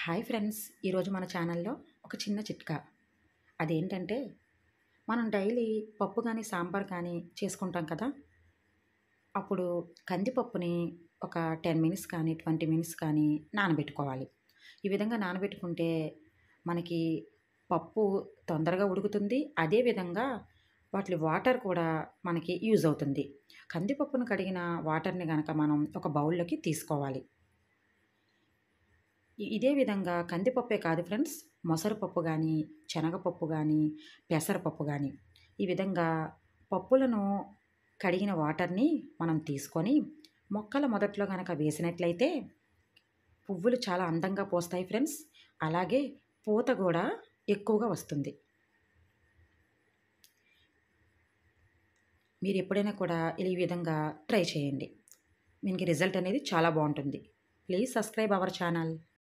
hi friends ఈరోజు మన ఛానల్లో ఒక చిన్న చిట్కా అదేంటంటే మనం డైలీ పప్పు కానీ సాంబార్ కానీ చేసుకుంటాం కదా అప్పుడు కందిపప్పుని ఒక టెన్ మినిట్స్ కానీ ట్వంటీ మినిట్స్ కానీ నానబెట్టుకోవాలి ఈ విధంగా నానబెట్టుకుంటే మనకి పప్పు తొందరగా ఉడుకుతుంది అదేవిధంగా వాటి వాటర్ కూడా మనకి యూజ్ అవుతుంది కందిపప్పును కడిగిన వాటర్ని కనుక మనం ఒక బౌల్లోకి తీసుకోవాలి ఇ- ఇదే విధంగా కందిపప్పే కాదు ఫ్రెండ్స్ మొసరుపప్పు కానీ శనగపప్పు కానీ పెసరపప్పు కానీ ఈ విధంగా పప్పులను కడిగిన వాటర్ని మనం తీసుకొని మొక్కల మొదట్లో కనుక వేసినట్లయితే పువ్వులు చాలా అందంగా పోస్తాయి ఫ్రెండ్స్ అలాగే పూత కూడా ఎక్కువగా వస్తుంది మీరు ఎప్పుడైనా కూడా ఈ విధంగా ట్రై చేయండి మీకు రిజల్ట్ అనేది చాలా బాగుంటుంది ప్లీజ్ సబ్స్క్రైబ్ అవర్ ఛానల్